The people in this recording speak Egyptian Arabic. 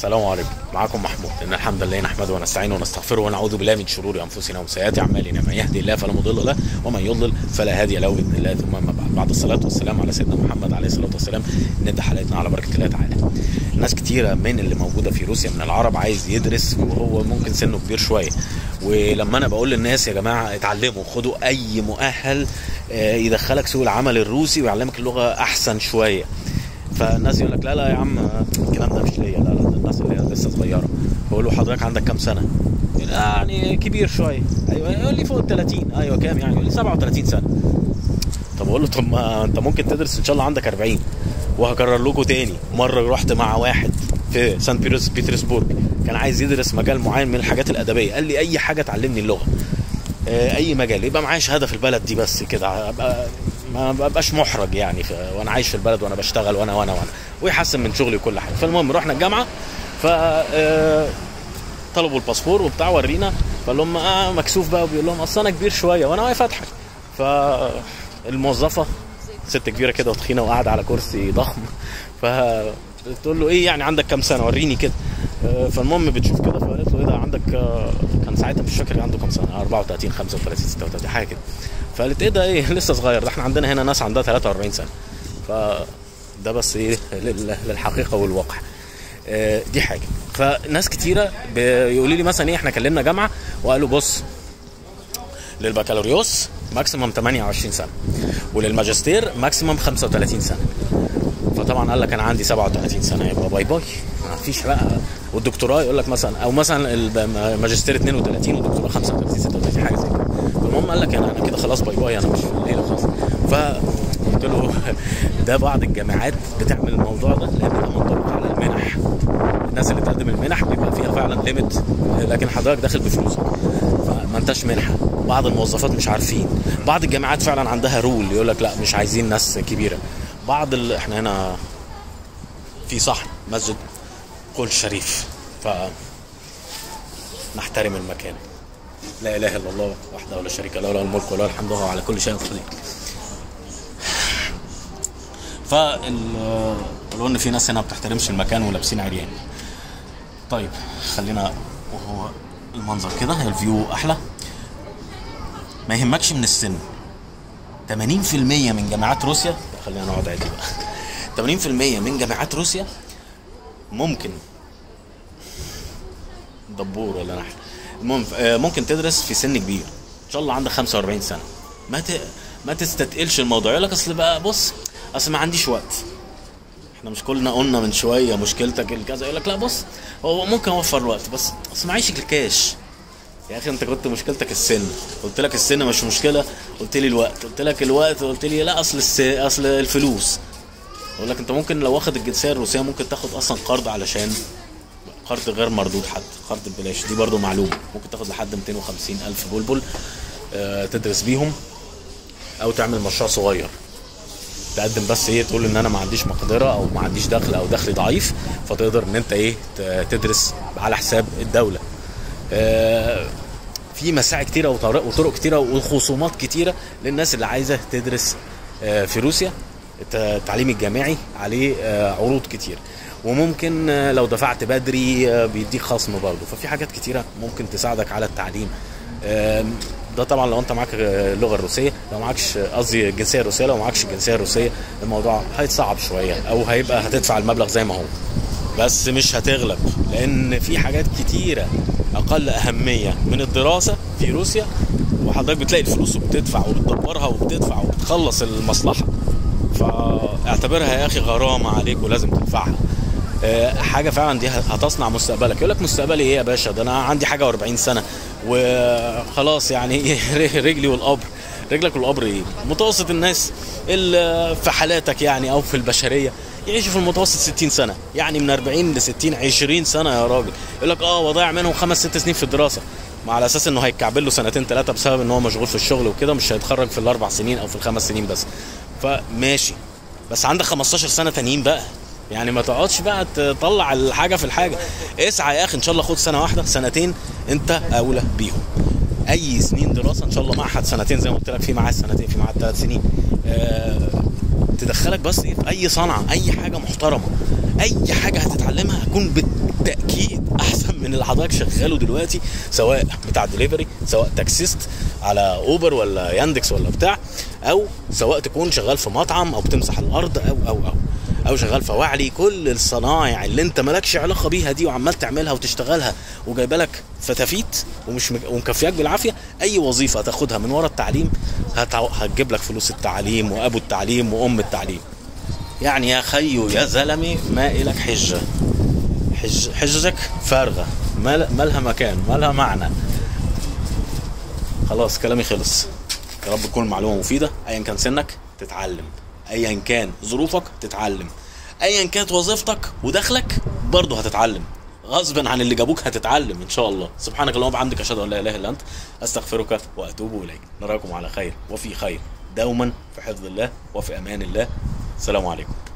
السلام عليكم معكم محمود ان الحمد لله نحمده ونستعينه ونستغفره ونعوذ بالله من شرور انفسنا وسيئات اعمالنا من يهدي الله فلا مضل له ومن يضلل فلا هادي له باذن الله ثم اما بعد بعد الصلاه والسلام على سيدنا محمد عليه الصلاه والسلام نبدا حلقتنا على بركه الله تعالى ناس كتيره من اللي موجوده في روسيا من العرب عايز يدرس وهو ممكن سنه كبير شويه ولما انا بقول للناس يا جماعه اتعلموا خدوا اي مؤهل آه، يدخلك سوق العمل الروسي ويعلمك اللغه احسن شويه فالناس يقول لك لا لا يا عم الكلام ده مش ليا لا لا ده الناس اللي هي لسه صغيره بقول له حضرتك عندك كام سنه؟ يعني كبير شويه ايوه يقول لي فوق ال 30 ايوه كام يعني يقول لي 37 سنه طب اقول له طب ما انت ممكن تدرس ان شاء الله عندك 40 وهكرر لكم تاني مره رحت مع واحد في سان بيرس بيترسبورج كان عايز يدرس مجال معين من الحاجات الادبيه قال لي اي حاجه تعلمني اللغه آه، اي مجال يبقى معايا شهاده في البلد دي بس كده ابقى ما ببقاش محرج يعني ف... وانا عايش في البلد وانا بشتغل وانا وانا وانا ويحسن من شغلي وكل حاجه فالمهم رحنا الجامعه ف آه، طلبوا الباسبور وبتاع ورينا فقال لهم اه مكسوف بقى وبيقول لهم اصل انا كبير شويه وانا واقف اضحك فالموظفه ست كبيره كده وتخينه وقاعده على كرسي ضخم ف بتقول له ايه يعني عندك كام سنه وريني كده آه، فالمهم بتشوف كده فقالت له ايه ده عندك آه، كان ساعتها مش فاكر عنده كام سنه 34 35 36 حاجه كده فقالت ايه ده ايه لسه صغير ده احنا عندنا هنا ناس عندها 43 سنه فده بس ايه لل- للحقيقه والواقع آه، دي حاجه فناس كتيره بيقولوا لي مثلا ايه احنا كلمنا جامعه وقالوا بص للبكالوريوس ماكسيمم 28 سنه وللماجستير ماكسيمم 35 سنه فطبعا قال لك انا عندي 37 سنه يبقى باي باي ما فيش بقى والدكتوراه يقول لك مثلا او مثلا الماجستير 32 والدكتوراه 35 36 حاجه زي كده فالمهم قال لك انا انا كده خلاص باي باي انا مش في الليله خلاص فقلت له ده بعض الجامعات بتعمل الموضوع ده لان ده منطبق على المنح الناس اللي تقدم المنح بيبقى فيها فعلا ليميت لكن حضرتك داخل بفلوسك فما انتش منحه بعض الموظفات مش عارفين بعض الجامعات فعلا عندها رول يقول لك لا مش عايزين ناس كبيره بعض ال... احنا هنا في صحن مسجد قول شريف ف نحترم المكان لا اله الا الله وحده ولا شريك له له الملك وله الحمد وهو على كل شيء قدير فال قالوا ان في ناس هنا ما بتحترمش المكان ولابسين عريان طيب خلينا وهو المنظر كده الفيو احلى ما يهمكش من السن 80% من جامعات روسيا خلينا نقعد عادي بقى 80% من جامعات روسيا ممكن دبور ولا نحل المهم آه، ممكن تدرس في سن كبير ان شاء الله عندك 45 سنه ما ت... ما تستتقلش الموضوع يقول لك اصل بقى بص اصل ما عنديش وقت احنا مش كلنا قلنا من شويه مشكلتك الكذا يقول لك لا بص هو ممكن اوفر الوقت بس اصل معيش الكاش يا اخي انت كنت مشكلتك السن قلت لك السن مش مشكله قلت لي الوقت قلت لك الوقت قلت لي لا اصل الس... اصل الفلوس اقول لك انت ممكن لو واخد الجنسيه الروسيه ممكن تاخد اصلا قرض علشان قرض غير مردود حتى قرض ببلاش دي برضو معلومه ممكن تاخد لحد 250 الف بلبل آه، تدرس بيهم او تعمل مشروع صغير تقدم بس ايه تقول ان انا ما عنديش مقدره او ما عنديش دخل او دخلي ضعيف فتقدر ان انت ايه ت- تدرس على حساب الدوله آه، في مساعي كتيره وطرق وطرق كتيره وخصومات كتيره للناس اللي عايزه تدرس آه، في روسيا الت- التعليم الجامعي عليه آه، عروض كتير وممكن آه، لو دفعت بدري آه، بيديك خصم برضه ففي حاجات كتيره ممكن تساعدك على التعليم آم، ده طبعا لو انت معاك آه، اللغه الروسيه لو معكش قصدي الجنسيه الروسيه لو معكش الجنسيه الروسيه الموضوع هيتصعب شويه او هيبقى هتدفع المبلغ زي ما هو بس مش هتغلب لان في حاجات كتيره اقل اهميه من الدراسه في روسيا وحضرتك بتلاقي الفلوس وبتدفع وبتدبرها وبتدفع وبتخلص المصلحه فاعتبرها يا اخي غرامه عليك ولازم تدفعها آه، حاجه فعلا دي هتصنع مستقبلك يقول لك مستقبلي ايه يا باشا ده انا عندي حاجه و40 سنه وخلاص يعني رجلي والقبر رجلك والقبر ايه متوسط الناس اللي في حالاتك يعني او في البشريه يعيشوا في المتوسط 60 سنه يعني من 40 ل 60 20 سنه يا راجل يقول لك اه وضيع منهم خمس ست سنين في الدراسه ما على اساس انه هيكعبل له سنتين ثلاثه بسبب ان هو مشغول في الشغل وكده مش هيتخرج في الاربع سنين او في الخمس سنين بس فماشي بس عندك 15 سنه تانيين بقى يعني ما تقعدش بقى تطلع الحاجه في الحاجه اسعى يا اخي ان شاء الله خد سنه واحده سنتين انت اولى بيهم اي سنين دراسه ان شاء الله معهد سنتين زي ما قلت لك في معهد سنتين في معهد ثلاث سنين آه تدخلك بس ايه في اي صنعه اي حاجه محترمه اي حاجه هتتعلمها هيكون بالتاكيد احسن من اللي حضرتك شغاله دلوقتي سواء بتاع دليفري سواء تاكسيست على اوبر ولا ياندكس ولا بتاع او سواء تكون شغال في مطعم او بتمسح الارض او او او او شغال فواعلي كل الصنايع اللي انت مالكش علاقه بيها دي وعمال تعملها وتشتغلها وجايبه لك فتافيت ومش مج... ومكفياك بالعافيه اي وظيفه هتاخدها من ورا التعليم هتع... هتجيب لك فلوس التعليم وابو التعليم وام التعليم يعني يا خيو يا زلمه ما إلك حجه حج... حجتك فارغه ما مالها مكان مالها معنى خلاص كلامي خلص يا رب تكون المعلومه مفيده ايا كان سنك تتعلم ايا كان ظروفك تتعلم ايا كانت وظيفتك ودخلك برضه هتتعلم غصبا عن اللي جابوك هتتعلم ان شاء الله سبحانك اللهم وبحمدك اشهد ان لا اله الا انت استغفرك واتوب اليك نراكم على خير وفي خير دوما في حفظ الله وفي امان الله السلام عليكم